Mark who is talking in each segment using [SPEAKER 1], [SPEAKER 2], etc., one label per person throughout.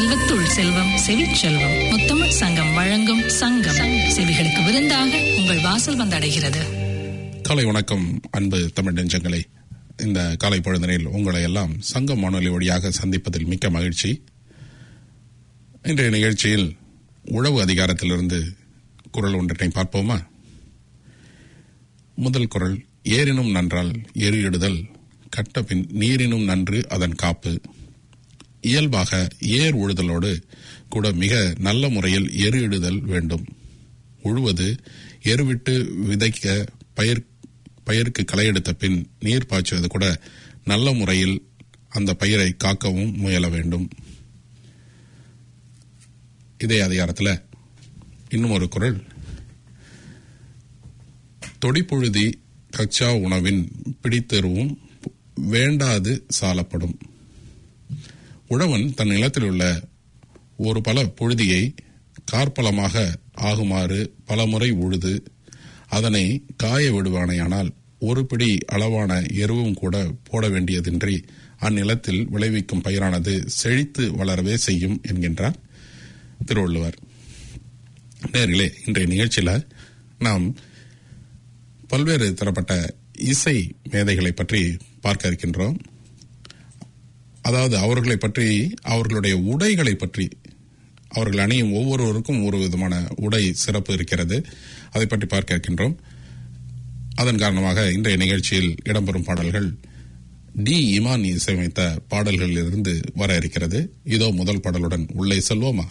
[SPEAKER 1] செல்வத்துள் செல்வம் செவிச்செல்வம் முத்தமிழ் சங்கம் வழங்கும் சங்கம் செவிகளுக்கு விருந்தாக உங்கள் வாசல் வந்தடைகிறது
[SPEAKER 2] காலை வணக்கம் அன்பு தமிழ் நெஞ்சங்களே இந்த காலை பொழுதனில் உங்களை எல்லாம் சங்கம் வானொலி வழியாக சந்திப்பதில் மிக்க மகிழ்ச்சி இன்றைய நிகழ்ச்சியில் உழவு அதிகாரத்திலிருந்து குரல் ஒன்றினை பார்ப்போமா முதல் குரல் ஏறினும் நன்றால் எரியிடுதல் கட்டபின் நீரினும் நன்று அதன் காப்பு இயல்பாக ஏர் உழுதலோடு கூட மிக நல்ல முறையில் எரு இடுதல் வேண்டும் உழுவது எருவிட்டு விதைக்க பயிர் பயிருக்கு களை எடுத்த பின் நீர் பாய்ச்சுவது கூட நல்ல முறையில் அந்த பயிரை காக்கவும் முயல வேண்டும் இதே அதிகாரத்தில் இன்னும் ஒரு குரல் தொடிப்புழுதி கச்சா உணவின் பிடித்தெருவும் வேண்டாது சாலப்படும் உழவன் தன் நிலத்தில் உள்ள ஒரு பல புழுதியை கார்பலமாக ஆகுமாறு பலமுறை உழுது அதனை காய விடுவானேயானால் ஒரு பிடி அளவான எருவும் கூட போட வேண்டியதின்றி அந்நிலத்தில் விளைவிக்கும் பயிரானது செழித்து வளரவே செய்யும் என்கின்றார் திருவள்ளுவர் நேரிலே இன்றைய நிகழ்ச்சியில நாம் பல்வேறு தரப்பட்ட இசை மேதைகளை பற்றி பார்க்க இருக்கின்றோம் அதாவது அவர்களை பற்றி அவர்களுடைய உடைகளை பற்றி அவர்கள் அணியும் ஒவ்வொருவருக்கும் ஒரு விதமான உடை சிறப்பு இருக்கிறது அதை பற்றி பார்க்க இருக்கின்றோம் அதன் காரணமாக இன்றைய நிகழ்ச்சியில் இடம்பெறும் பாடல்கள் டி இமான் இசையமைத்த பாடல்களில் இருந்து வர இருக்கிறது இதோ முதல் பாடலுடன் உள்ளே செல்வோமா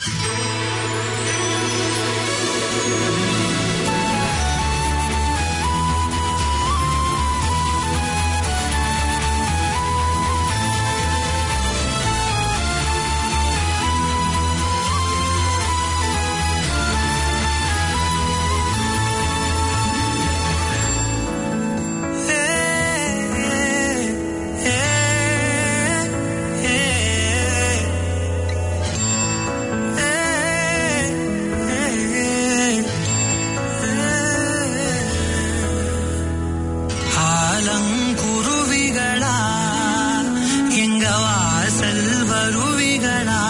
[SPEAKER 3] ஆலங்குருவிகளா எங்க வாசல் வருவிகளா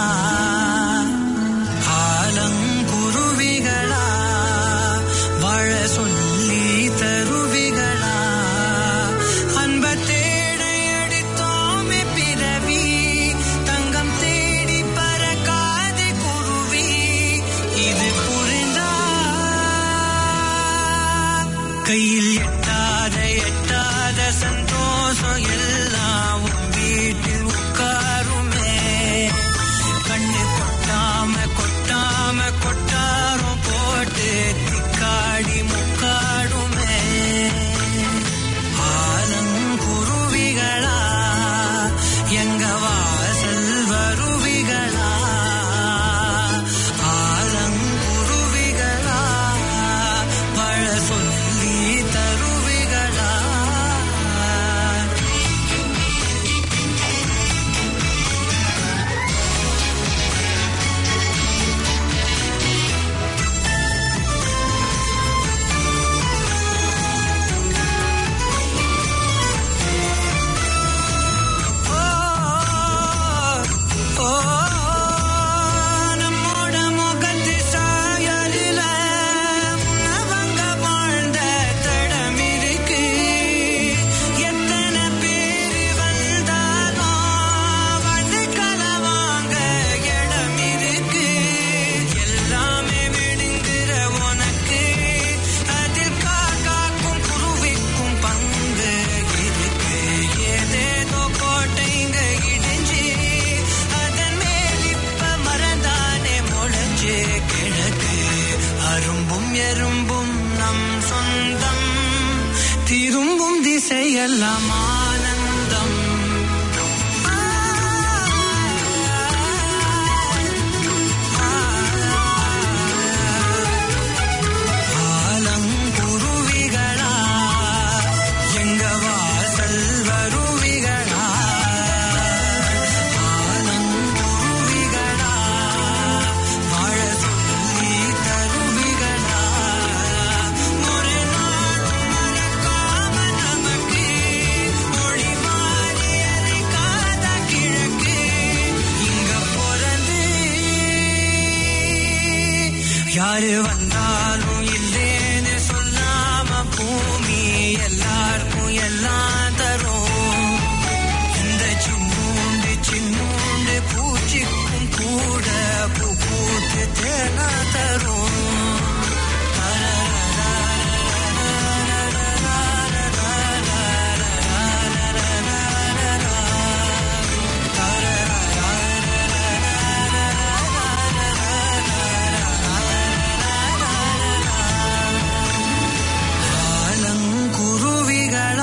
[SPEAKER 3] ஆலங்குருவிகளா வாழ சொல்லி தருவிகளா அன்ப தேடை அடித்தோமே பிறவி தங்கம் தேடி பறக்காது குருவி இது புரிந்தா கையில் எட்டாத எட்டாத சந்தோஷம் எல்லாம் உன் வீட்டில் உட்காருமே கண்ணு கொட்டாம கொட்டாம கொட்டாரம் போட்டு திக்காடி முக்காடுமே ஆலங்குருவிகளா எங்க வாசல் வருவிகளா ஆலங்குருவிகளா வாழ சொல்லி தருவிகளா ஓ நம்மோட முகத்து சாயலில அவங்க வாழ்ந்த தடம் இருக்கு எத்தனை பேரு வந்தாலும் வந்து கலவாங்க இடம் இருக்கு எல்லாமே விடுங்கிற உனக்கு அதில் காக்காக்கும் குருவிக்கும் பங்கு இருக்கு ஏதேதோ கோட்டைங்க இடிஞ்சு அதன் மேல் இப்ப மறந்தானே முளைஞ்சு கிழக்கு அரும்பும் எறும்பும் நம் சொந்தம் திரும்பும் திசையெல்லாம் ஆனந்தம் ஆலங்குருவிகளா எங்க வாசல் வருவிகளா ஆலங்குருவிகளா வாழ சொல்லி தருவிகளா ஒரு நாள் மறக்காம நமக்கு யாரு வந்தாலும் இல்லேன்னு சொல்லாம பூமி எல்லாருக்கும் எல்லாம் தரும் இந்த சின்னூண்டு சின்னூண்டு பூச்சிக்கும் கூட பூ பூத்து தேனா தரும் ஆலங்குருவிகளா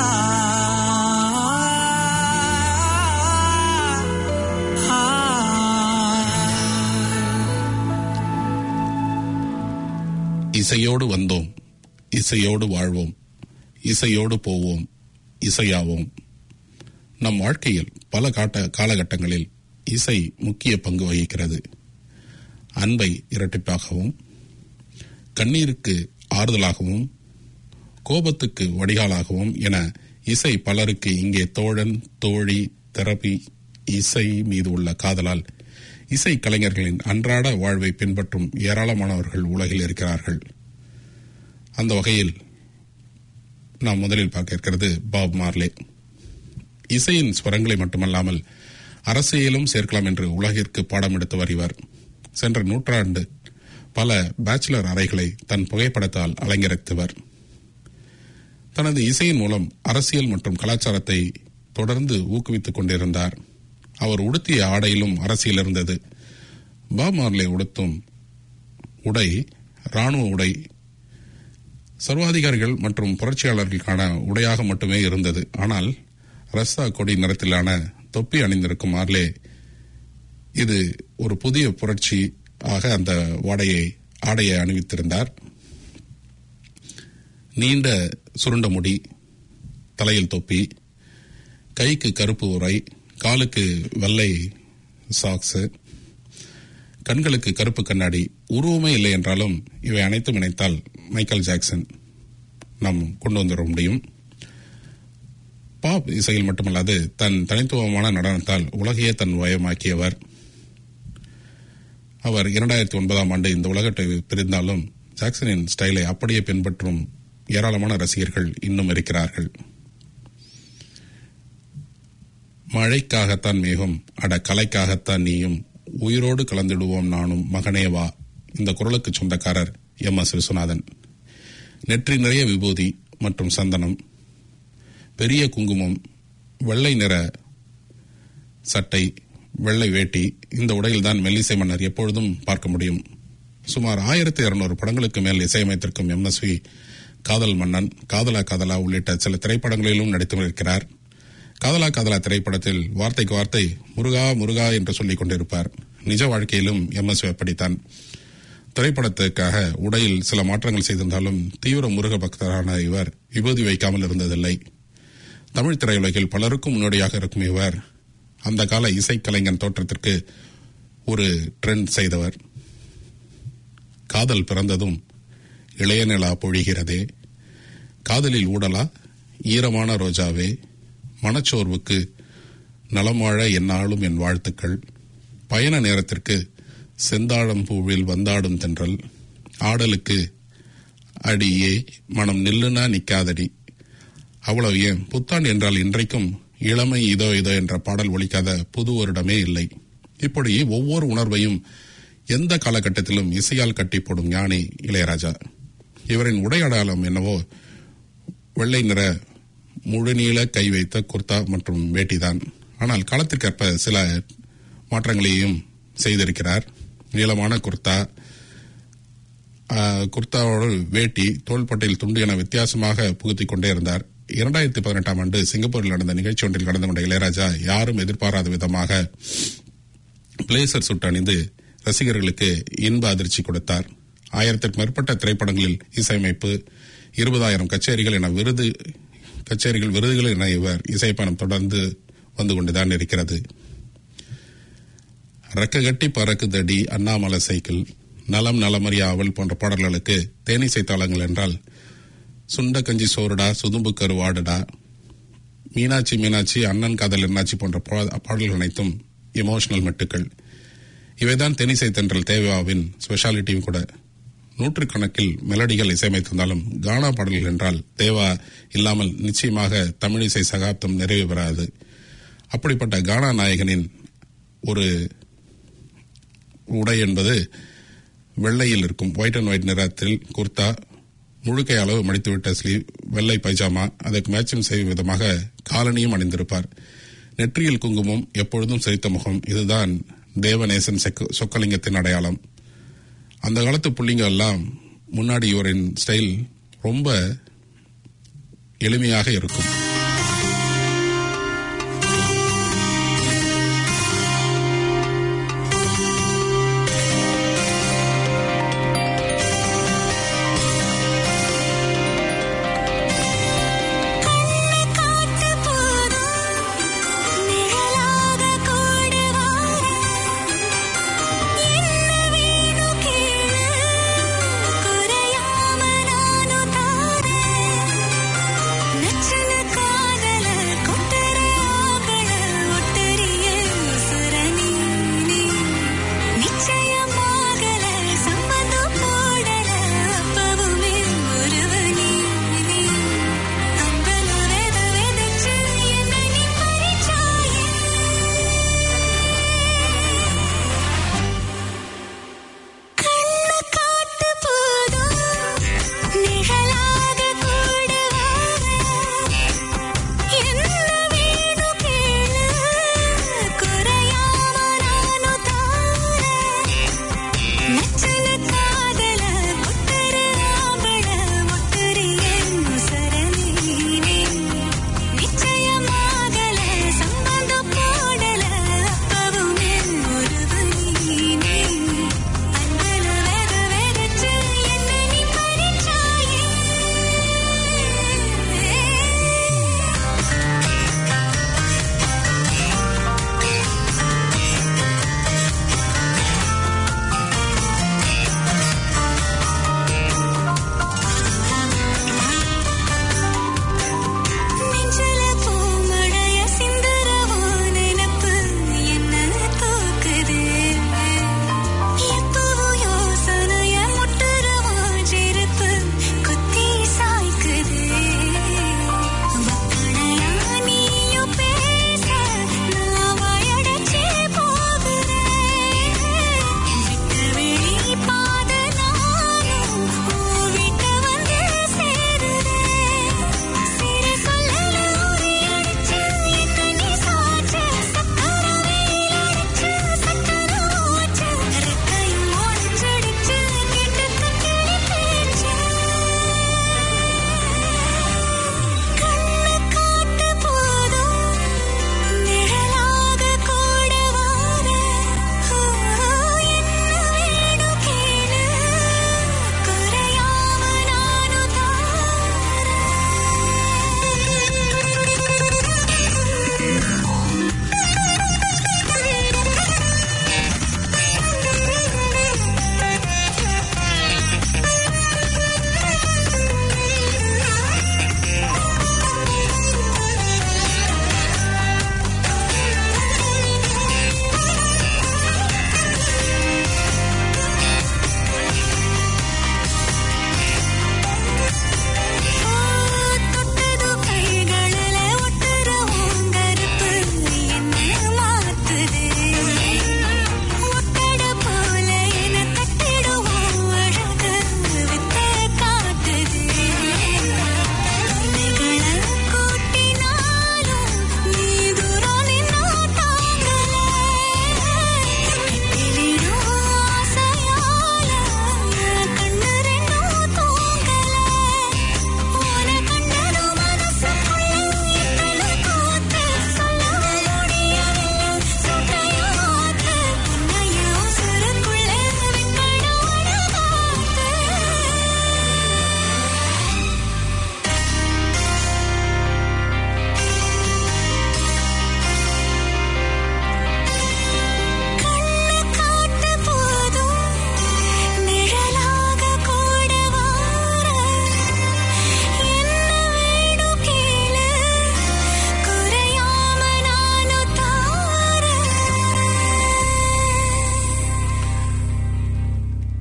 [SPEAKER 2] இசையோடு வந்தோம் இசையோடு வாழ்வோம் இசையோடு போவோம் இசையாவோம் நம் வாழ்க்கையில் பல காட்ட காலகட்டங்களில் இசை முக்கிய பங்கு வகிக்கிறது அன்பை இரட்டிப்பாகவும் கண்ணீருக்கு ஆறுதலாகவும் கோபத்துக்கு வடிகாலாகவும் என இசை பலருக்கு இங்கே தோழன் தோழி தெரபி இசை மீது உள்ள காதலால் இசை கலைஞர்களின் அன்றாட வாழ்வை பின்பற்றும் ஏராளமானவர்கள் உலகில் இருக்கிறார்கள் அந்த வகையில் நாம் முதலில் பார்க்க இருக்கிறது பாப் மார்லே இசையின் ஸ்வரங்களை மட்டுமல்லாமல் அரசியலும் சேர்க்கலாம் என்று உலகிற்கு பாடம் எடுத்து வருவார் சென்ற நூற்றாண்டு பல பேச்சுலர் அறைகளை தன் புகைப்படத்தால் அலங்கரித்தவர் தனது இசையின் மூலம் அரசியல் மற்றும் கலாச்சாரத்தை தொடர்ந்து ஊக்குவித்துக் கொண்டிருந்தார் அவர் உடுத்திய ஆடையிலும் அரசியல் இருந்தது பாப் மார்லே உடுத்தும் உடை ராணுவ உடை சர்வாதிகாரிகள் மற்றும் புரட்சியாளர்களுக்கான உடையாக மட்டுமே இருந்தது ஆனால் ரஸ்தா கொடி நிறத்திலான தொப்பி அணிந்திருக்கும் மார்லே இது ஒரு புதிய புரட்சி ஆக அந்த வாடையை ஆடையை அணிவித்திருந்தார் நீண்ட சுருண்ட முடி தலையில் தொப்பி கைக்கு கருப்பு உரை காலுக்கு வெள்ளை சாக்ஸ் கண்களுக்கு கருப்பு கண்ணாடி உருவமே இல்லை என்றாலும் இவை அனைத்தும் இணைத்தால் மைக்கேல் ஜாக்சன் நாம் கொண்டு வந்துட முடியும் பாப் இசையில் மட்டுமல்லாது தன் தனித்துவமான நடனத்தால் உலகையே தன் வயமாக்கியவர் அவர் இரண்டாயிரத்தி ஒன்பதாம் ஆண்டு இந்த உலகத்தை பிரிந்தாலும் ஜாக்சனின் ஸ்டைலை அப்படியே பின்பற்றும் ஏராளமான ரசிகர்கள் இன்னும் இருக்கிறார்கள் மழைக்காகத்தான் மேகம் அட கலைக்காகத்தான் நீயும் உயிரோடு கலந்திடுவோம் நானும் மகனே வா இந்த குரலுக்கு சொந்தக்காரர் எம் எஸ் விஸ்வநாதன் நெற்றி நிறைய விபூதி மற்றும் சந்தனம் பெரிய குங்குமம் வெள்ளை நிற சட்டை வெள்ளை வேட்டி இந்த உடையில்தான் மெல்லிசை மன்னர் எப்பொழுதும் பார்க்க முடியும் சுமார் ஆயிரத்தி இருநூறு படங்களுக்கு மேல் இசையமைத்திருக்கும் எம்எஸ்வி காதல் மன்னன் காதலா காதலா உள்ளிட்ட சில திரைப்படங்களிலும் நடித்து இருக்கிறார் காதலா காதலா திரைப்படத்தில் வார்த்தைக்கு வார்த்தை முருகா முருகா என்று சொல்லிக் கொண்டிருப்பார் நிஜ வாழ்க்கையிலும் எம்எஸ்வி அப்படித்தான் திரைப்படத்துக்காக உடையில் சில மாற்றங்கள் செய்திருந்தாலும் தீவிர முருக பக்தரான இவர் விபூதி வைக்காமல் இருந்ததில்லை தமிழ் திரையுலகில் பலருக்கும் முன்னோடியாக இருக்கும் இவர் அந்த கால இசைக்கலைஞன் தோற்றத்திற்கு ஒரு ட்ரெண்ட் செய்தவர் காதல் பிறந்ததும் இளைய நிலா பொழிகிறதே காதலில் ஊடலா ஈரமான ரோஜாவே மனச்சோர்வுக்கு நலம் வாழ என்னாலும் என் வாழ்த்துக்கள் பயண நேரத்திற்கு செந்தாழம் பூவில் வந்தாடும் தென்றல் ஆடலுக்கு அடியே மனம் நில்லுனா நிக்காதடி அவ்வளவு ஏன் புத்தாண்டு என்றால் இன்றைக்கும் இளமை இதோ இதோ என்ற பாடல் ஒலிக்காத புது வருடமே இல்லை இப்படி ஒவ்வொரு உணர்வையும் எந்த காலகட்டத்திலும் இசையால் கட்டி போடும் ஞானி இளையராஜா இவரின் உடை அடையாளம் என்னவோ வெள்ளை நிற முழுநீள கை வைத்த குர்தா மற்றும் வேட்டிதான் ஆனால் காலத்திற்கேற்ப சில மாற்றங்களையும் செய்திருக்கிறார் நீளமான குர்தா ஆஹ், குர்தாவோடு வேட்டி தோள்பட்டையில் துண்டு என வித்தியாசமாக புகுத்திக் கொண்டே இருந்தார் இரண்டாயிரத்தி பதினெட்டாம் ஆண்டு சிங்கப்பூரில் நடந்த நிகழ்ச்சி ஒன்றில் கலந்து கொண்ட இளையராஜா யாரும் எதிர்பாராத விதமாக பிளேசர் சுட்டு அணிந்து ரசிகர்களுக்கு இன்ப அதிர்ச்சி கொடுத்தார் ஆயிரத்திற்கும் மேற்பட்ட திரைப்படங்களில் இசையமைப்பு இருபதாயிரம் கச்சேரிகள் என விருது கச்சேரிகள் விருதுகள் என இவர் இசைப்பயணம் தொடர்ந்து வந்து கொண்டுதான் இருக்கிறது ரெக்க கட்டி பறக்குதடி அண்ணாமலை சைக்கிள் நலம் நலமறியா அவள் போன்ற பாடல்களுக்கு தேனிசை தாளங்கள் என்றால் சுண்ட கஞ்சி சோறுடா சுதும்பு கரு வாடுடா மீனாட்சி மீனாட்சி அண்ணன் காதல் என்னாச்சி போன்ற பா- பாடல்கள் அனைத்தும் எமோஷனல் மெட்டுக்கள் இவைதான் தெனிசை தென்றல் தேவாவின் ஸ்பெஷாலிட்டியும் கூட நூற்றுக்கணக்கில் மெலடிகள் இசையமைத்திருந்தாலும் கானா பாடல்கள் என்றால் தேவா இல்லாமல் நிச்சயமாக தமிழிசை சகாப்தம் நிறைவு பெறாது அப்படிப்பட்ட கானா நாயகனின் ஒரு உடை என்பது வெள்ளையில் இருக்கும் ஒயிட் அண்ட் ஒயிட் நிறத்தில் குர்தா முழுக்கை அளவு மடித்துவிட்ட ஸ்லீவ் வெள்ளை பைஜாமா அதற்கு மேட்சிங் செய்யும் விதமாக காலனியும் அணிந்திருப்பார் நெற்றியில் குங்குமம் எப்பொழுதும் சிரித்த முகம் இதுதான் தேவநேசன் செக்கு- சொக்கலிங்கத்தின் அடையாளம் அந்த காலத்து புள்ளிங்க எல்லாம் முன்னாடி இவரின் ஸ்டைல் ரொம்ப எளிமையாக இருக்கும்
[SPEAKER 4] காட்டு போதும் நிழலாக கூடு என்ன வேணும் கேளு குறையாம நானும் தாரேன் நச்சன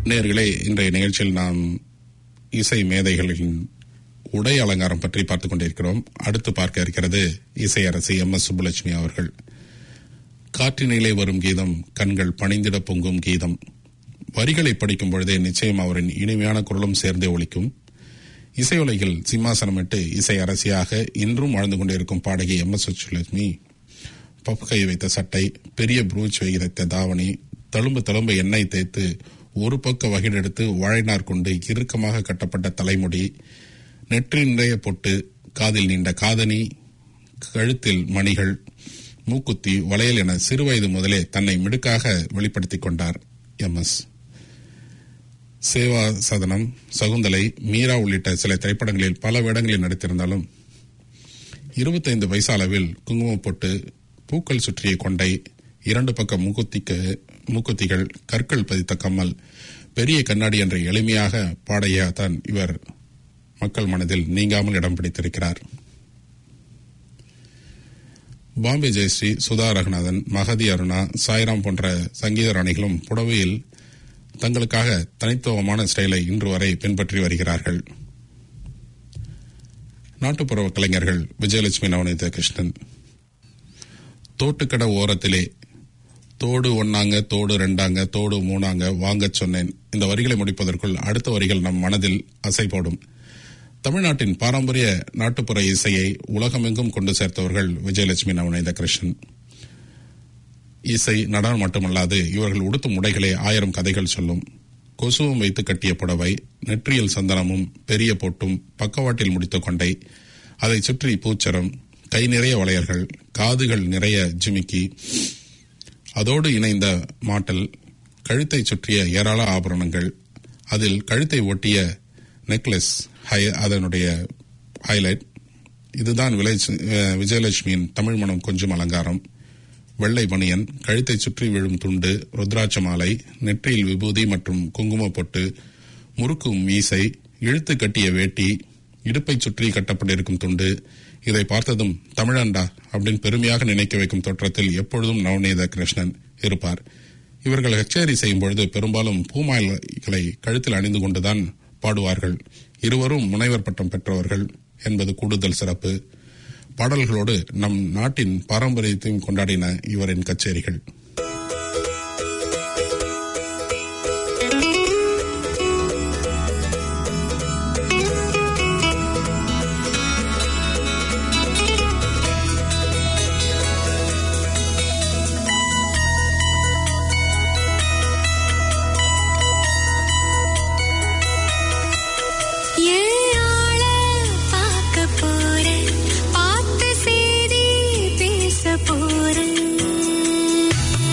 [SPEAKER 2] நேர்களே இன்றைய நிகழ்ச்சியில் நாம் இசை மேதைகளின் உடை அலங்காரம் பற்றி பார்த்துக் கொண்டிருக்கிறோம் அடுத்து பார்க்க இருக்கிறது இசையரசி எம் எஸ் சுப்புலட்சுமி அவர்கள் காற்றினிலே வரும் கீதம் கண்கள் பணிந்திட பொங்கும் கீதம் வரிகளை படிக்கும் பொழுதே நிச்சயம் அவரின் இனிமையான குரலும் சேர்ந்தே ஒலிக்கும் இசையுலகில் சிம்மாசனமிட்டு இசை அரசியாக இன்றும் வாழ்ந்து கொண்டிருக்கும் பாடகி எம் எஸ் சுப்புலட்சுமி பப்புகை வைத்த சட்டை பெரிய ப்ரூச் வைத்த தாவணி தழும்பு தழும்பு எண்ணெய் தேய்த்து ஒரு பக்க வகிடெடுத்து வாழைநார் கொண்டு இறுக்கமாக கட்டப்பட்ட தலைமுடி நெற்றி நிறைய பொட்டு காதில் நீண்ட காதணி கழுத்தில் மணிகள் மூக்குத்தி வளையல் என சிறுவயது முதலே தன்னை மிடுக்காக வெளிப்படுத்திக் கொண்டார் எம் எஸ் சேவா சதனம் சகுந்தலை மீரா உள்ளிட்ட சில திரைப்படங்களில் பல வேடங்களில் நடித்திருந்தாலும் இருபத்தைந்து வயசு அளவில் குங்குமம் போட்டு பூக்கள் சுற்றிய கொண்டை இரண்டு பக்க மூக்குத்திக்கு மூக்குத்திகள் கற்கள் பதித்த கம்மல் பெரிய கண்ணாடி என்ற எளிமையாக பாடையாதான் இவர் மக்கள் மனதில் நீங்காமல் இடம் பிடித்திருக்கிறார் பாம்பே ஜெயஸ்ரீ சுதா ரகுநாதன் மகதி அருணா சாய்ராம் போன்ற சங்கீத ராணிகளும் புடவையில் தங்களுக்காக தனித்துவமான ஸ்டைலை இன்று வரை பின்பற்றி வருகிறார்கள் நாட்டுப்புற கலைஞர்கள் விஜயலட்சுமி நவநீத கிருஷ்ணன் தோட்டுக்கடை ஓரத்திலே தோடு ஒன்னாங்க தோடு ரெண்டாங்க தோடு மூணாங்க வாங்கச் சொன்னேன் இந்த வரிகளை முடிப்பதற்குள் அடுத்த வரிகள் நம் மனதில் அசை போடும் தமிழ்நாட்டின் பாரம்பரிய நாட்டுப்புற இசையை உலகமெங்கும் கொண்டு சேர்த்தவர்கள் விஜயலட்சுமி நவநீத கிருஷ்ணன் இசை நடனம் மட்டுமல்லாது இவர்கள் உடுத்தும் உடைகளே ஆயிரம் கதைகள் சொல்லும் கொசுவும் வைத்து கட்டிய புடவை நெற்றியில் சந்தனமும் பெரிய பொட்டும் பக்கவாட்டில் முடித்த கொண்டை அதைச் சுற்றி பூச்சரம் கை நிறைய வளையல்கள் காதுகள் நிறைய ஜிமிக்கி அதோடு இணைந்த மாட்டல் கழுத்தை சுற்றிய ஏராள ஆபரணங்கள் அதில் கழுத்தை ஒட்டிய நெக்லஸ் அதனுடைய ஹைலைட் இதுதான் விலை- அஹ் விஜயலட்சுமியின் தமிழ் மனம் கொஞ்சம் அலங்காரம் வெள்ளை பனியன் கழுத்தை சுற்றி விழும் துண்டு ருத்ராட்ச மாலை நெற்றியில் விபூதி மற்றும் குங்கும பொட்டு முறுக்கு மீசை இழுத்து கட்டிய வேட்டி இடுப்பை சுற்றி கட்டப்பட்டிருக்கும் துண்டு இதை பார்த்ததும் தமிழண்டா அப்படின்னு பெருமையாக நினைக்க வைக்கும் தோற்றத்தில் எப்பொழுதும் நவநீத கிருஷ்ணன் இருப்பார் இவர்கள் கச்சேரி செய்யும் பொழுது பெரும்பாலும் பூமாலைகளை கழுத்தில் அணிந்து கொண்டுதான் பாடுவார்கள் இருவரும் முனைவர் பட்டம் பெற்றவர்கள் என்பது கூடுதல் சிறப்பு பாடல்களோடு நம் நாட்டின் பாரம்பரியத்தையும் கொண்டாடின இவரின் கச்சேரிகள்
[SPEAKER 4] ஏழாள பார்க்க போறேன் பார்த்து செய்தி பேச போறேன்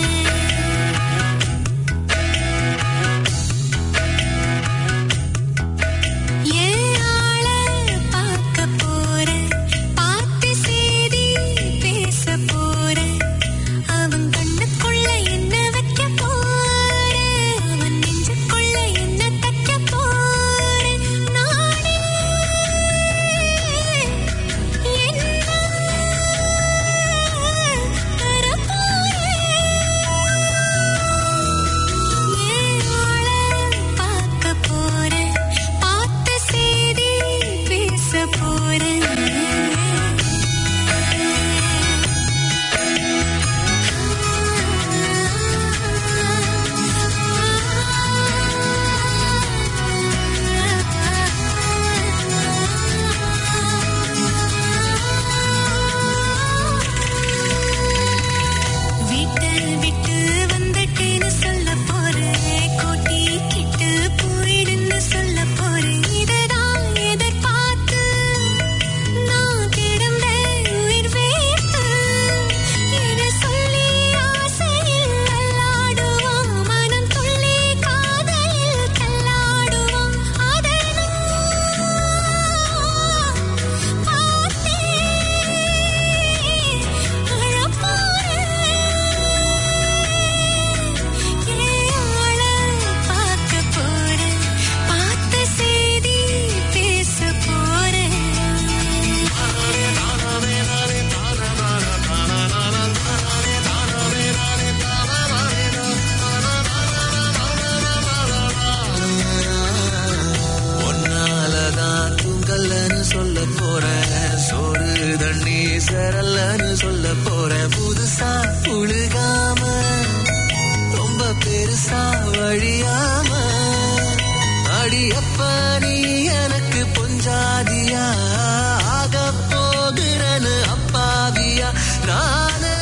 [SPEAKER 3] சரல்லன்னு சொல்ல போறேன் புதுசா புழுகாம ரொம்ப பெருசா வழியாம அடியப்ப நீ எனக்கு பொஞ்சாதியா ஆக போகிறன்னு அப்பாவியா நானே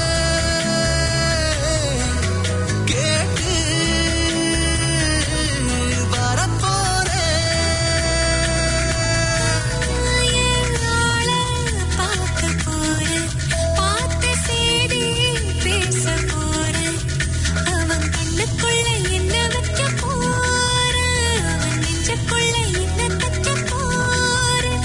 [SPEAKER 3] கேட்டு வரப்போறேன்
[SPEAKER 4] பார்க்க போறேன் பார்த்த செய்தி பேச போறேன் அவன் கண்ணுக்குள்ள என்ன வைக்க போறேன் அவன் நெஞ்சுக்குள்ள என்ன தக்க போறேன்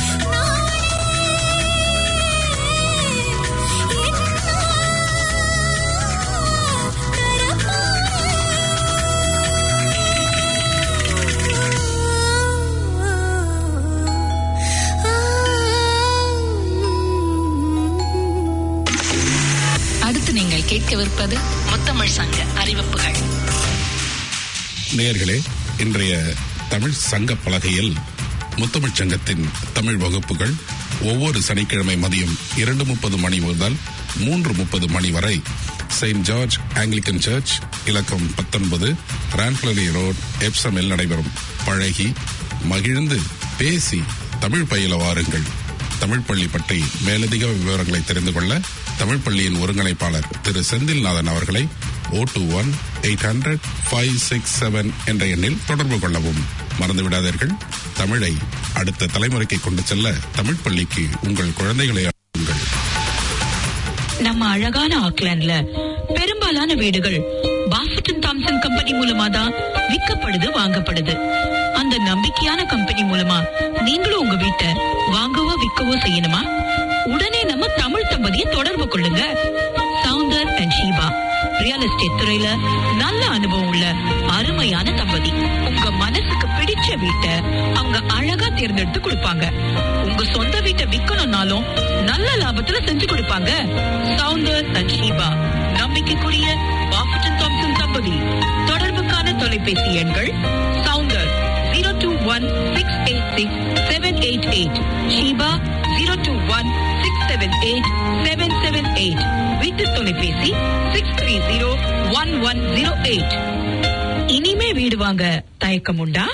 [SPEAKER 1] அடுத்து நீங்கள் கேட்கவிருப்பது முத்தமிழ் சங்க அறிவிப்புகள்
[SPEAKER 2] நேயர்களே இன்றைய தமிழ் சங்க பலகையில் முத்தமிழ்ச் சங்கத்தின் தமிழ் வகுப்புகள் ஒவ்வொரு சனிக்கிழமை மதியம் இரண்டு முப்பது மணி முதல் மூன்று முப்பது மணி வரை செயின்ட் ஜார்ஜ் ஆங்கிலிக்கன் சர்ச் இலக்கம் பத்தொன்பது ரான்ஃபிளரி ரோட் எப்சமில் நடைபெறும் பழகி மகிழ்ந்து பேசி தமிழ் பயில வாருங்கள் தமிழ் பள்ளி பற்றி மேலதிக விவரங்களை தெரிந்து கொள்ள தமிழ் பள்ளியின் ஒருங்கிணைப்பாளர் திரு செந்தில்நாதன் அவர்களை O two one eight hundred five six seven என்ற எண்ணில் தொடர்பு கொள்ளவும் மறந்துவிடாதீர்கள் தமிழை அடுத்த தலைமுறைக்கு கொண்டு செல்ல தமிழ் பள்ளிக்கு உங்கள் குழந்தைகளை அனுப்புங்கள்
[SPEAKER 5] நம்ம அழகான ஆக்லாண்ட்ல பெரும்பாலான வீடுகள் பாஃபட்டன் தாம்சன் கம்பெனி மூலமா தான் விற்கப்படுது வாங்கப்படுது அந்த நம்பிக்கையான கம்பெனி மூலமா நீங்களும் உங்க வீட்டை வாங்கவோ விற்கவோ செய்யணுமா உடனே நம்ம தமிழ் தம்பதியை தொடர்பு கொள்ளுங்க Soundar and Sheeba real estate துறையில நல்ல அனுபவம் உள்ள அருமையான தம்பதி உங்க மனசுக்கு பிடிச்ச வீட்டை அவங்க அழகா தேர்ந்தெடுத்து கொடுப்பாங்க உங்க சொந்த வீட்டை விக்கணும்னாலும் நல்ல லாபத்துல செஞ்சு கொடுப்பாங்க சவுந்தர் அண்ட் ஷீபா நம்பிக்கைக்குரிய பாஃபட்டன் தாம்சன் தம்பதி தொடர்புக்கான தொலைபேசி எண்கள் Soundar zero two one six eight six seven eight eight Sheeba zero two one six seven eight seven seven eight வீட்டு தொலைபேசி six three zero one one zero eight இனிமே வீடு வாங்க தயக்கம் உண்டா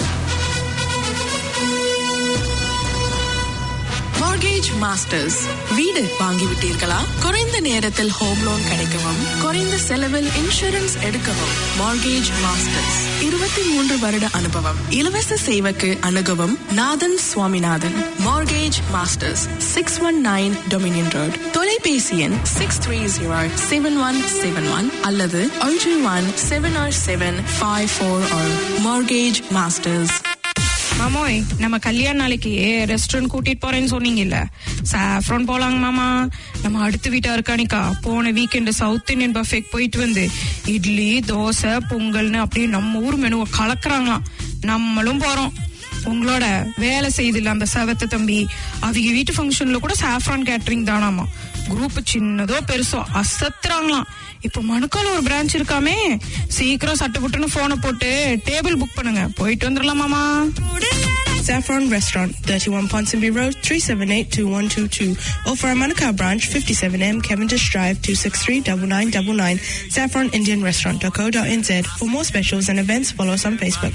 [SPEAKER 6] மார்கேஜ் மாஸ்டர்ஸ் வீடு வாங்கிவிட்டீர்களா குறைந்த நேரத்தில் ஹோம் லோன் கிடைக்கவும் குறைந்த செலவில் இன்சூரன்ஸ் எடுக்கவும் மார்கேஜ் மாஸ்டர்ஸ் இருபத்தி மூன்று வருட அனுபவம் இலவச சேவைக்கு அணுகவும் Nathan Swaminathan mortgage masters six one nine dominion road தொலைபேசி எண் six three zero seven one seven one அல்லது ஒன்று one seven or seven five four or mortgage masters
[SPEAKER 7] மாமோய் நம்ம கல்யாண நாளைக்கு ரெஸ்டாரண்ட் கூட்டிட்டு போறேன்னு சொன்னீங்கல்ல சாஃப்ரான் போலாங்க மாமா நம்ம அடுத்த வீட்டா இருக்கானிக்கா போன வீக்கெண்ட் சவுத் இந்தியன் பஃபேக் போயிட்டு வந்து இட்லி தோசை பொங்கல்னு அப்படியே நம்ம ஊர் மெனுவை கலக்குறாங்களாம் நம்மளும் போறோம் உங்களோட வேலை செய்தில்ல அந்த செவத்த தம்பி அவங்க வீட்டு ஃபங்க்ஷன்ல கூட சாஃப்ரான் கேட்டரிங் தானாமா குரூப் சின்னதோ பெருசோ அசத்துறாங்களாம் இப்போ மணுக்கால ஒரு பிரான்ச் இருக்காமே சீக்கிரம் சட்டு புட்டுன்னு போனை போட்டு டேபிள் புக் பண்ணுங்க போயிட்டு வந்துடலாம் மாமா
[SPEAKER 8] Saffron Restaurant, 31 Ponsonby Road, 378-2122. Or for our Manukau branch, 57M Cavendish Drive, 263-9999. Saffron Indian Restaurant.co.nz. For more specials and events, follow us on Facebook.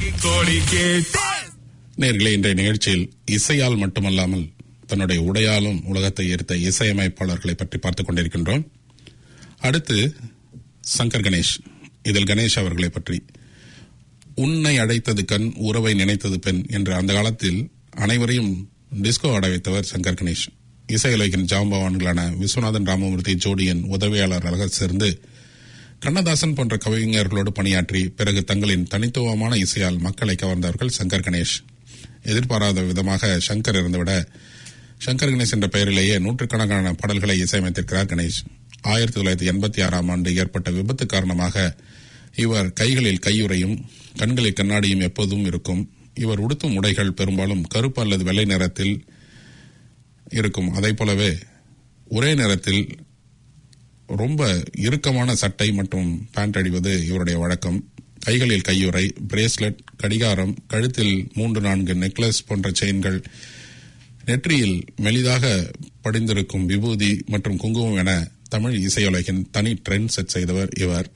[SPEAKER 2] நேர்களே இன்றைய நிகழ்ச்சியில் இசையால் மட்டுமல்லாமல் தன்னுடைய உடையாலும் உலகத்தை ஈர்த்த இசையமைப்பாளர்களை பற்றி பார்த்துக் கொண்டிருக்கின்றோம் அடுத்து சங்கர் கணேஷ் இதில் கணேஷ் அவர்களை பற்றி உன்னை அடைத்தது கண் உறவை நினைத்தது பெண் என்ற அந்த காலத்தில் அனைவரையும் டிஸ்கோ ஆட வைத்தவர் சங்கர் கணேஷ் இசையுலகின் ஜாம்பவான்களான விஸ்வநாதன் ராமமூர்த்தி ஜோடியின் உதவியாளராக சேர்ந்து கண்ணதாசன் போன்ற கவிஞர்களோடு பணியாற்றி பிறகு தங்களின் தனித்துவமான இசையால் மக்களை கவர்ந்தவர்கள் சங்கர் கணேஷ் எதிர்பாராத விதமாக சங்கர் இருந்துவிட சங்கர் கணேஷ் என்ற பெயரிலேயே நூற்றுக்கணக்கான பாடல்களை இசையமைத்திருக்கிறார் கணேஷ் ஆயிரத்தி தொள்ளாயிரத்தி எண்பத்தி ஆறாம் ஆண்டு ஏற்பட்ட விபத்து காரணமாக இவர் கைகளில் கையுறையும் கண்களில் கண்ணாடியும் எப்போதும் இருக்கும் இவர் உடுத்தும் உடைகள் பெரும்பாலும் கருப்பு அல்லது வெள்ளை நிறத்தில் இருக்கும் அதை போலவே ஒரே நேரத்தில் ரொம்ப இறுக்கமான சட்டை மற்றும் பேண்ட் அடிவது இவருடைய வழக்கம் கைகளில் கையுறை பிரேஸ்லெட் கடிகாரம் கழுத்தில் மூன்று நான்கு நெக்லஸ் போன்ற செயின்கள் நெற்றியில் மெலிதாக படிந்திருக்கும் விபூதி மற்றும் குங்குமம் என தமிழ் இசையுலகின் தனி ட்ரெண்ட் செட் செய்தவர் இவர்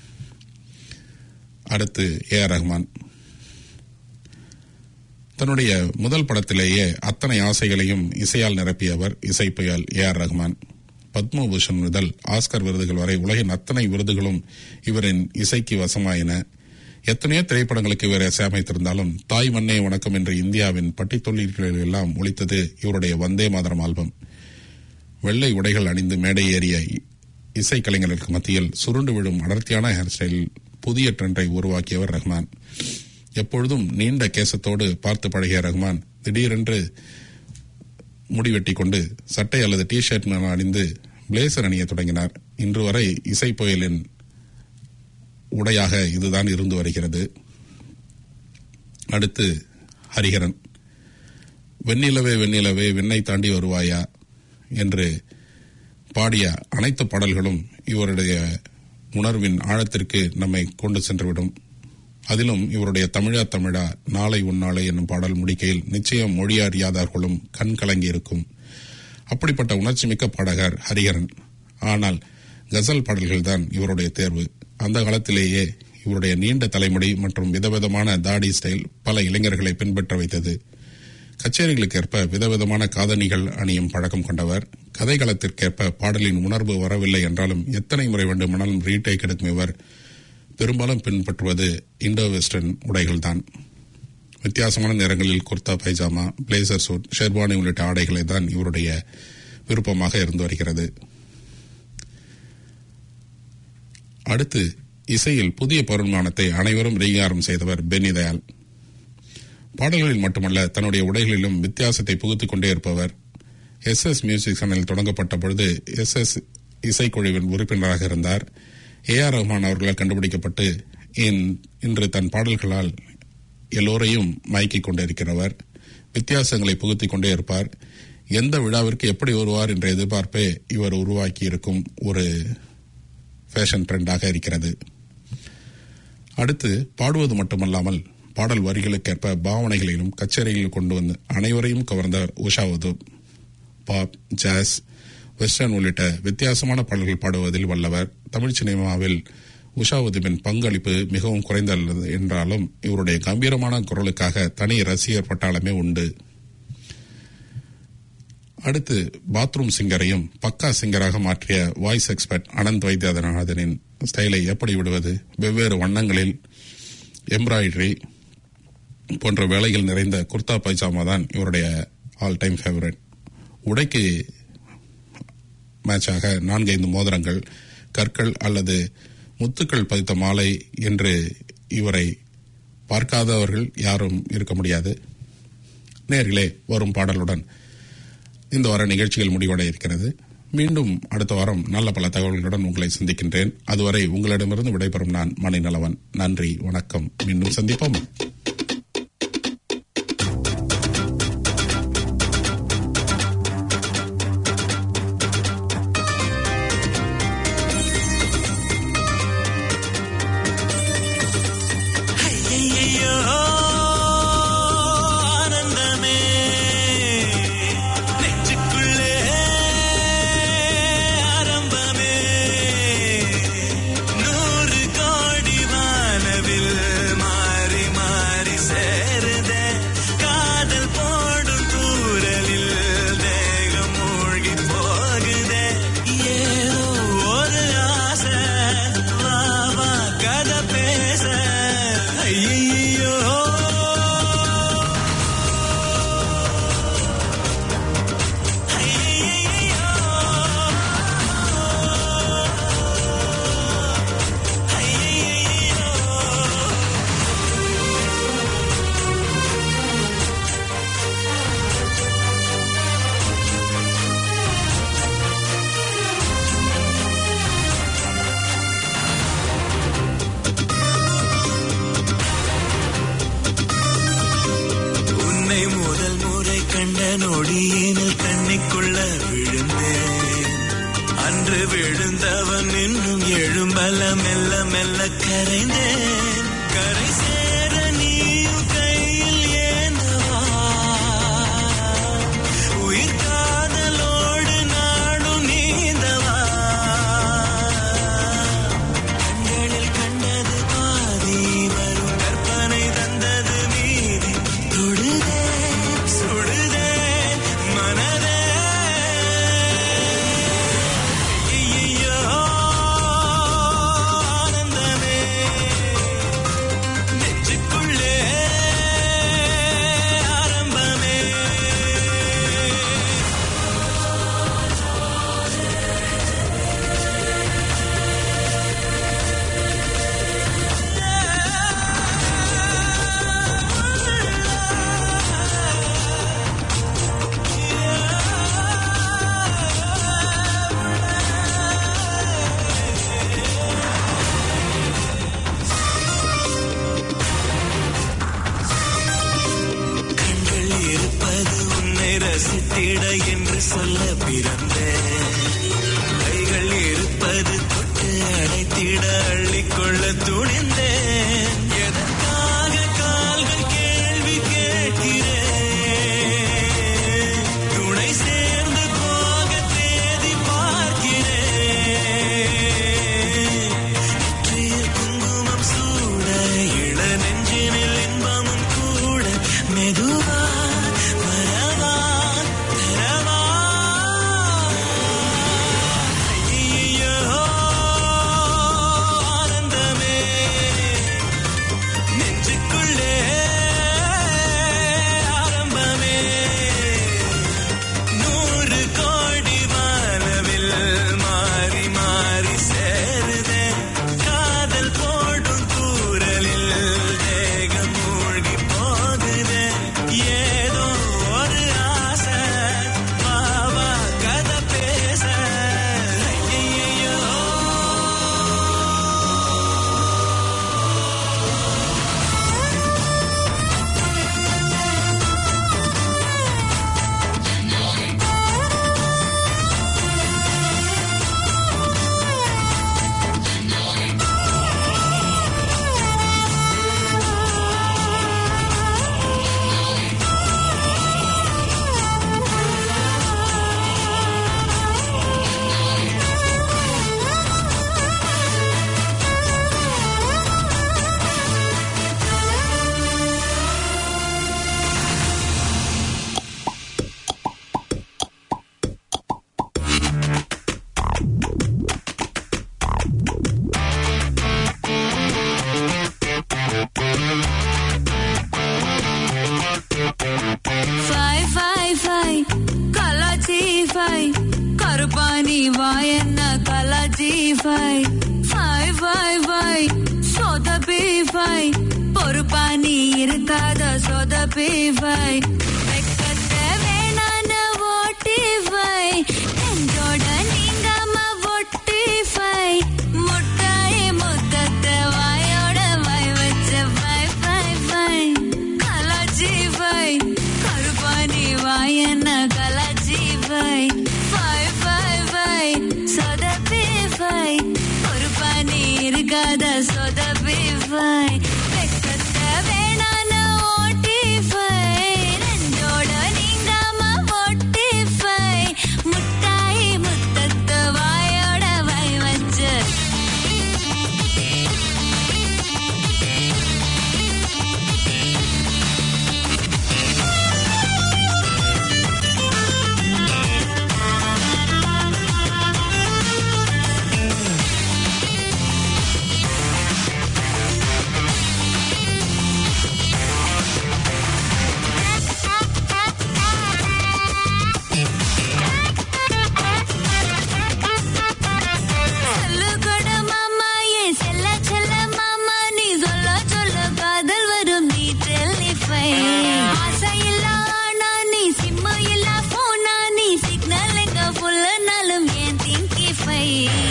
[SPEAKER 2] அடுத்து ஏ ஆர் ரஹ்மான் தன்னுடைய முதல் படத்திலேயே அத்தனை ஆசைகளையும் இசையால் நிரப்பியவர் இசை புயல் ஏ ஆர் ரஹ்மான் பத்மபூஷன் முதல் ஆஸ்கர் விருதுகள் வரை உலகின் அத்தனை விருதுகளும் இவரின் இசைக்கு வசமாயின எத்தனையோ திரைப்படங்களுக்கு இவர் இசையமைத்திருந்தாலும் தாய் மண்ணே வணக்கம் என்று இந்தியாவின் பட்டி தொழில்களில் எல்லாம் ஒழித்தது இவருடைய வந்தே மாதரம் ஆல்பம் வெள்ளை உடைகள் அணிந்து மேடை ஏறிய இ- இசைக்கலைஞர்களுக்கு மத்தியில் சுருண்டு விழும் அடர்த்தியான ஹேர் ஸ்டைல் புதிய ட்ரெண்டை உருவாக்கியவர் ரஹ்மான் எப்பொழுதும் நீண்ட கேசத்தோடு பார்த்து பழகிய ரஹ்மான் திடீரென்று முடிவெட்டி கொண்டு சட்டை அல்லது டி ஷர்ட் அணிந்து பிளேசர் அணிய தொடங்கினார் இன்று வரை இசை புயலின் உடையாக இதுதான் இருந்து வருகிறது அடுத்து ஹரிஹரன் வெண்ணிலவே வெண்ணிலவே விண்ணை தாண்டி வருவாயா என்று பாடிய அனைத்து பாடல்களும் இவருடைய உணர்வின் ஆழத்திற்கு நம்மை கொண்டு சென்றுவிடும் அதிலும் இவருடைய தமிழா தமிழா நாளை உன்னாளை என்னும் பாடல் முடிக்கையில் நிச்சயம் மொழி அறியாதார்களும் கண் கலங்கி இருக்கும் அப்படிப்பட்ட உணர்ச்சிமிக்க பாடகர் ஹரிஹரன் ஆனால் கசல் பாடல்கள் தான் இவருடைய தேர்வு அந்த காலத்திலேயே இவருடைய நீண்ட தலைமுடி மற்றும் விதவிதமான தாடி ஸ்டைல் பல இளைஞர்களை பின்பற்ற வைத்தது கச்சேரிகளுக்கேற்ப விதவிதமான காதணிகள் அணியும் பழக்கம் கொண்டவர் கதைகளத்திற்கேற்ப பாடலின் உணர்வு வரவில்லை என்றாலும் எத்தனை முறை வேண்டுமானாலும் ரீடேக் எடுக்கும் இவர் பெரும்பாலும் பின்பற்றுவது இண்டோ வெஸ்டர்ன் உடைகள்தான் வித்தியாசமான நிறங்களில் kurta pyjama blazer suit sherwani உள்ளிட்ட ஆடைகளை தான் இவருடைய விருப்பமாக இருந்து வருகிறது அடுத்து இசையில் புதிய பரிமாணத்தை அனைவரும் ரீகாரம் செய்தவர் பென்னி தயாள் பாடல்களில் மட்டுமல்ல தன்னுடைய உடைகளிலும் வித்தியாசத்தை புகுத்திக் கொண்டே இருப்பவர் எஸ் எஸ் மியூசிக் சேனல் தொடங்கப்பட்ட பொழுது எஸ் எஸ் இசைக்குழுவின் உறுப்பினராக இருந்தார் ஏ ஆர் ரஹ்மான் அவர்களால் கண்டுபிடிக்கப்பட்டு இன்- இன்று தன் பாடல்களால் எல்லோரையும் மயக்கிக் கொண்டிருக்கிறவர் வித்தியாசங்களை புகுத்திக் கொண்டே இருப்பார் எந்த விழாவிற்கு எப்படி வருவார் என்ற எதிர்பார்ப்பை இவர் உருவாக்கி இருக்கும் ஒரு ஃபேஷன் ட்ரெண்டாக இருக்கிறது அடுத்து பாடுவது மட்டுமல்லாமல் பாடல் வரிகளுக்கேற்ப பாவனைகளிலும் கச்சேரிகளில் கொண்டு வந்து அனைவரையும் கவர்ந்தவர் Usha Uthup pop jazz western உள்ளிட்ட வித்தியாசமான பாடல்கள் பாடுவதில் வல்லவர் தமிழ் சினிமாவில் உஷா உதுபின் பங்களிப்பு மிகவும் குறைந்தது என்றாலும் இவருடைய கம்பீரமான குரலுக்காக தனி ரசிகர் பட்டாளமே உண்டு அடுத்து பாத்ரூம் சிங்கரையும் பக்கா சிங்கராக மாற்றிய வாய்ஸ் எக்ஸ்பர்ட் அனந்த் வைத்தியநாதனின் ஸ்டைலை எப்படி விடுவது வெவ்வேறு வண்ணங்களில் எம்ப்ராய்டரி போன்ற வேலைகள் நிறைந்த குர்தா பைஜாமா தான் இவருடைய ஆல் டைம் ஃபேவரட் உடைக்கு மேட்சாக நான்கைந்து மோதிரங்கள் கற்கள் அல்லது முத்துக்கள் பதித்த மாலை என்று இவரை பார்க்காதவர்கள் யாரும் இருக்க முடியாது நேர்களே வரும் பாடலுடன் இந்த வார நிகழ்ச்சிகள் முடிவடைய இருக்கிறது மீண்டும் அடுத்த வாரம் நல்ல பல தகவல்களுடன் உங்களை சந்திக்கின்றேன் அதுவரை உங்களிடமிருந்து விடைபெறும் நான் மணிநலவன் நன்றி வணக்கம் மீண்டும் சந்திப்போம்
[SPEAKER 3] ஐயையையோ, ஆனந்தமே நெஞ்சுக்குள்ளே ஆரம்பமே நூறு கோடி வானவில் மாறி மாறி சேருதே காதல் போடும் தூரலில் தேகம் மூழ்கி போகுதே ஏதோ ஒரு ஆசை வா வா கதை பேச ஐயையோ உன்னை முதல் முறை கண்ட நொடியினில் கண்ணிக்குள்ள விழுந்தேன் அன்று விழுந்தவன் இன்னும் எழும்பல மெல்ல மெல்ல கரைந்தேன் கரை சேர நீயும் கையில் ஏந்தவா உயிர் காதலோடு அழைத்திட என்று சொல்ல பிறந்தேன் கைகள் இருப்பது தொட்டு அழைத்திட அள்ளிக்கொள்ள துணிந்தேன் எதற்காக கால்கள் கேள்வி கேட்கிறேன் துணை சேர்ந்து போக தேதி பார்க்கிறேன் நெற்றியில் குங்குமம் சூட இள நெஞ்சினில் இன்பமும் கூட மெதுவா வரவா தரவா ஐயையோ, ஆனந்தமே நெஞ்சுக்குள்ளே ஆரம்பமே நூறு கோடி வானவில் மாறி மாறி சேருதே காதல் போடும் தூரலில் தேகம் மூழ்கி போகுதே ஏதோ ஒரு ஆசை பாவா கதை பேச ஐயையோ
[SPEAKER 9] ஃபை ஃபை ஃபை கலாச்சி ஃபை கருப்பாணி வாயன்ன கலாச்சி ஃபை ஃபை ஃபை ஃபை சொதப்பி ஃபை பொறுப்பாணி இருக்காத சொதப்பி ஃபை வெக்கத்தை வேணான ஓட்டி ஃபை நெஞ்சோட நீங்காம ஒட்டி ஃபை முட்டாய் முத்தத்தை வாயோட வாய் வச்ச ஃபை ஃபை ஃபை கலாச்சி ஃபை கருப்பாணி வாயன்ன கலாச்சி ஃபை ஃபை ஃபை ஃபை சொதப்பி ஃபை பொறுப்பாணி இருக்காத சொதப்பி ஃபை வெக்கத்தை வேணான ஓட்டி ஃபை நெஞ்சோட நீங்காம ஒட்டி ஃபை முட்டாய் முத்தத்தை வாயோட வாய் வச்ச சொல்லு கொட மாமா என் செல்ல செல்ல மாமா நீ சொல்ல சொல்ல காதல் வரும் நீ டெலிஃபை ஆசை இல்ல ஆனா நீ சிம்ம இல்ல போனா நீ சிக்னல் எங்க புல்லனாலும் ஏன் திங்கி ஃபை